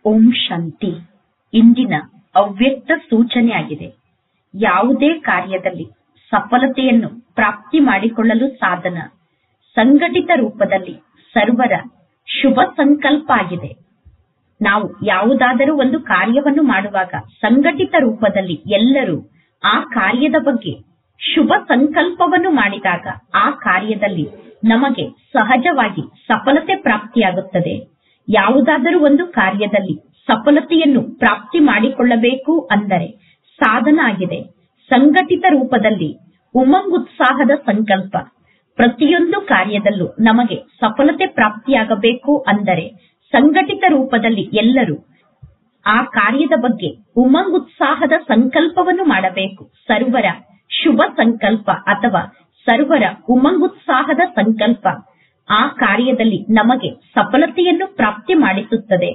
ಓಂ ಶಾಂತಿ ಇಂದಿನ ಅವ್ಯಕ್ತ ಸೂಚನೆಯಾಗಿದೆ ಯಾವುದೇ ಕಾರ್ಯದಲ್ಲಿ ಸಫಲತೆಯನ್ನು ಪ್ರಾಪ್ತಿ ಮಾಡಿಕೊಳ್ಳಲು ಸಾಧನ ಸಂಘಟಿತ ರೂಪದಲ್ಲಿ ಸರ್ವರ ಶುಭ ಸಂಕಲ್ಪ ಆಗಿದೆ ನಾವು ಯಾವುದಾದರೂ ಒಂದು ಕಾರ್ಯವನ್ನು ಮಾಡುವಾಗ ಸಂಘಟಿತ ರೂಪದಲ್ಲಿ ಎಲ್ಲರೂ ಆ ಕಾರ್ಯದ ಬಗ್ಗೆ ಶುಭ ಸಂಕಲ್ಪವನ್ನು ಮಾಡಿದಾಗ ಆ ಕಾರ್ಯದಲ್ಲಿ ನಮಗೆ ಸಹಜವಾಗಿ ಸಫಲತೆ ಪ್ರಾಪ್ತಿಯಾಗುತ್ತದೆ ಯಾವುದಾದರೂ ಒಂದು ಕಾರ್ಯದಲ್ಲಿ ಸಫಲತೆಯನ್ನು ಪ್ರಾಪ್ತಿ ಮಾಡಿಕೊಳ್ಳಬೇಕು ಅಂದರೆ ಸಾಧನ ಆಗಿದೆ ಸಂಘಟಿತ ರೂಪದಲ್ಲಿ ಉಮಂಗುತ್ಸಾಹದ ಸಂಕಲ್ಪ ಪ್ರತಿಯೊಂದು ಕಾರ್ಯದಲ್ಲೂ ನಮಗೆ ಸಫಲತೆ ಪ್ರಾಪ್ತಿಯಾಗಬೇಕು ಅಂದರೆ ಸಂಘಟಿತ ರೂಪದಲ್ಲಿ ಎಲ್ಲರೂ ಆ ಕಾರ್ಯದ ಬಗ್ಗೆ ಉಮಂಗುತ್ಸಾಹದ ಸಂಕಲ್ಪವನ್ನು ಮಾಡಬೇಕು ಸರ್ವರ ಶುಭ ಸಂಕಲ್ಪ ಅಥವಾ ಸರ್ವರ ಉಮಂಗುತ್ಸಾಹದ ಸಂಕಲ್ಪ ಆ ಕಾರ್ಯದಲ್ಲಿ ನಮಗೆ ಸಫಲತೆಯನ್ನು ಪ್ರಾಪ್ತಿ ಮಾಡಿಸುತ್ತದೆ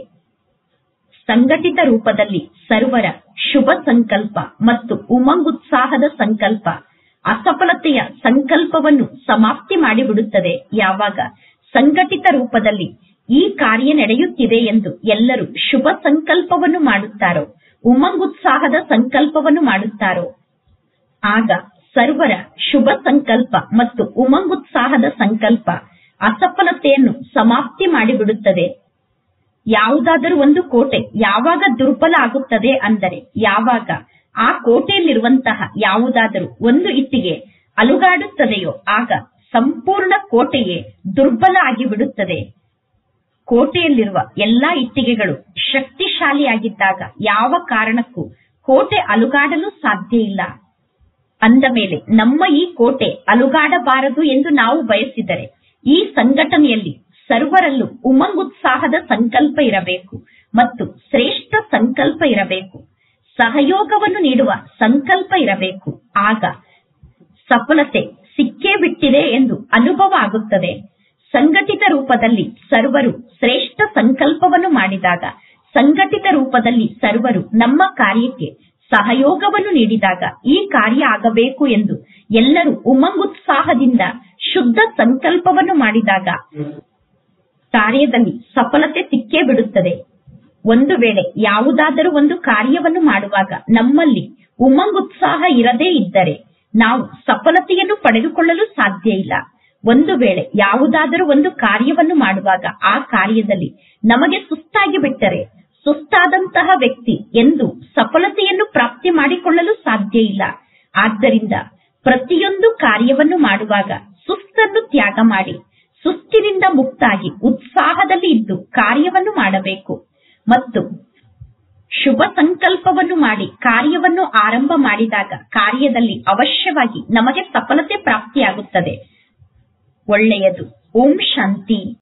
ಸಂಘಟಿತ ರೂಪದಲ್ಲಿ ಸರ್ವರ ಶುಭ ಸಂಕಲ್ಪ ಮತ್ತು ಉಮಂಗುತ್ಸಾಹದ ಸಂಕಲ್ಪ ಅಸಫಲತೆಯ ಸಂಕಲ್ಪವನ್ನು ಸಮಾಪ್ತಿ ಮಾಡಿಬಿಡುತ್ತದೆ ಯಾವಾಗ ಸಂಘಟಿತ ರೂಪದಲ್ಲಿ ಈ ಕಾರ್ಯ ನಡೆಯುತ್ತಿದೆ ಎಂದು ಎಲ್ಲರೂ ಶುಭ ಸಂಕಲ್ಪವನ್ನು ಮಾಡುತ್ತಾರೋ ಉಮಂಗುತ್ಸಾಹದ ಸಂಕಲ್ಪವನ್ನು ಮಾಡುತ್ತಾರೋ ಆಗ ಸರ್ವರ ಶುಭ ಸಂಕಲ್ಪ ಮತ್ತು ಉಮಂಗುತ್ಸಾಹದ ಸಂಕಲ್ಪ ಅಸಫಲತೆಯನ್ನು ಸಮಾಪ್ತಿ ಮಾಡಿಬಿಡುತ್ತದೆ ಯಾವುದಾದರೂ ಒಂದು ಕೋಟೆ ಯಾವಾಗ ದುರ್ಬಲ ಆಗುತ್ತದೆ ಅಂದರೆ ಯಾವಾಗ ಆ ಕೋಟೆಯಲ್ಲಿರುವಂತಹ ಯಾವುದಾದರೂ ಒಂದು ಇಟ್ಟಿಗೆ ಅಲುಗಾಡುತ್ತದೆಯೋ ಆಗ ಸಂಪೂರ್ಣ ಕೋಟೆಯೇ ದುರ್ಬಲ ಆಗಿಬಿಡುತ್ತದೆ ಕೋಟೆಯಲ್ಲಿರುವ ಎಲ್ಲಾ ಇಟ್ಟಿಗೆಗಳು ಶಕ್ತಿಶಾಲಿಯಾಗಿದ್ದಾಗ ಯಾವ ಕಾರಣಕ್ಕೂ ಕೋಟೆ ಅಲುಗಾಡಲು ಸಾಧ್ಯ ಇಲ್ಲ ಅಂದ ಮೇಲೆ ನಮ್ಮ ಈ ಕೋಟೆ ಅಲುಗಾಡಬಾರದು ಎಂದು ನಾವು ಬಯಸಿದರೆ ಈ ಸಂಘಟನೆಯಲ್ಲಿ ಸರ್ವರಲ್ಲೂ ಉಮಂಗುತ್ಸಾಹದ ಸಂಕಲ್ಪ ಇರಬೇಕು ಮತ್ತು ಶ್ರೇಷ್ಠ ಸಂಕಲ್ಪ ಇರಬೇಕು ಸಹಯೋಗವನ್ನು ನೀಡುವ ಸಂಕಲ್ಪ ಇರಬೇಕು ಆಗ ಸಫಲತೆ ಸಿಕ್ಕೇ ಬಿಟ್ಟಿದೆ ಎಂದು ಅನುಭವ ಆಗುತ್ತದೆ ಸಂಘಟಿತ ರೂಪದಲ್ಲಿ ಸರ್ವರು ಶ್ರೇಷ್ಠ ಸಂಕಲ್ಪವನ್ನು ಮಾಡಿದಾಗ ಸಂಘಟಿತ ರೂಪದಲ್ಲಿ ಸರ್ವರು ನಮ್ಮ ಕಾರ್ಯಕ್ಕೆ ಸಹಯೋಗವನ್ನು ನೀಡಿದಾಗ ಈ ಕಾರ್ಯ ಆಗಬೇಕು ಎಂದು ಎಲ್ಲರೂ ಉಮಂಗುತ್ಸಾಹದಿಂದ ಶುದ್ಧ ಸಂಕಲ್ಪವನ್ನು ಮಾಡಿದಾಗ ಕಾರ್ಯದಲ್ಲಿ ಸಫಲತೆ ಸಿಕ್ಕೇ ಬಿಡುತ್ತದೆ ಒಂದು ವೇಳೆ ಯಾವುದಾದರೂ ಒಂದು ಕಾರ್ಯವನ್ನು ಮಾಡುವಾಗ ನಮ್ಮಲ್ಲಿ ಉಮಂಗುತ್ಸಾಹ ಇರದೇ ಇದ್ದರೆ ನಾವು ಸಫಲತೆಯನ್ನು ಪಡೆದುಕೊಳ್ಳಲು ಸಾಧ್ಯ ಇಲ್ಲ ಒಂದು ವೇಳೆ ಯಾವುದಾದರೂ ಒಂದು ಕಾರ್ಯವನ್ನು ಮಾಡುವಾಗ ಆ ಕಾರ್ಯದಲ್ಲಿ ನಮಗೆ ಸುಸ್ತಾಗಿ ಬಿಟ್ಟರೆ ಸುಸ್ತಾದಂತಹ ವ್ಯಕ್ತಿ ಎಂದು ಸಫಲತೆಯನ್ನು ಪ್ರಾಪ್ತಿ ಮಾಡಿಕೊಳ್ಳಲು ಸಾಧ್ಯ ಇಲ್ಲ ಆದ್ದರಿಂದ ಪ್ರತಿಯೊಂದು ಕಾರ್ಯವನ್ನು ಮಾಡುವಾಗ ಸುಸ್ತನ್ನು ತ್ಯಾಗ ಮಾಡಿ ಸುಸ್ತಿನಿಂದ ಮುಕ್ತಾಗಿ ಉತ್ಸಾಹದಲ್ಲಿ ಇದ್ದು ಕಾರ್ಯವನ್ನು ಮಾಡಬೇಕು ಮತ್ತು ಶುಭ ಸಂಕಲ್ಪವನ್ನು ಮಾಡಿ ಕಾರ್ಯವನ್ನು ಆರಂಭ ಮಾಡಿದಾಗ ಕಾರ್ಯದಲ್ಲಿ ಅವಶ್ಯವಾಗಿ ನಮಗೆ ಸಫಲತೆ ಪ್ರಾಪ್ತಿಯಾಗುತ್ತದೆ ಒಳ್ಳೆಯದು ಓಂ ಶಾಂತಿ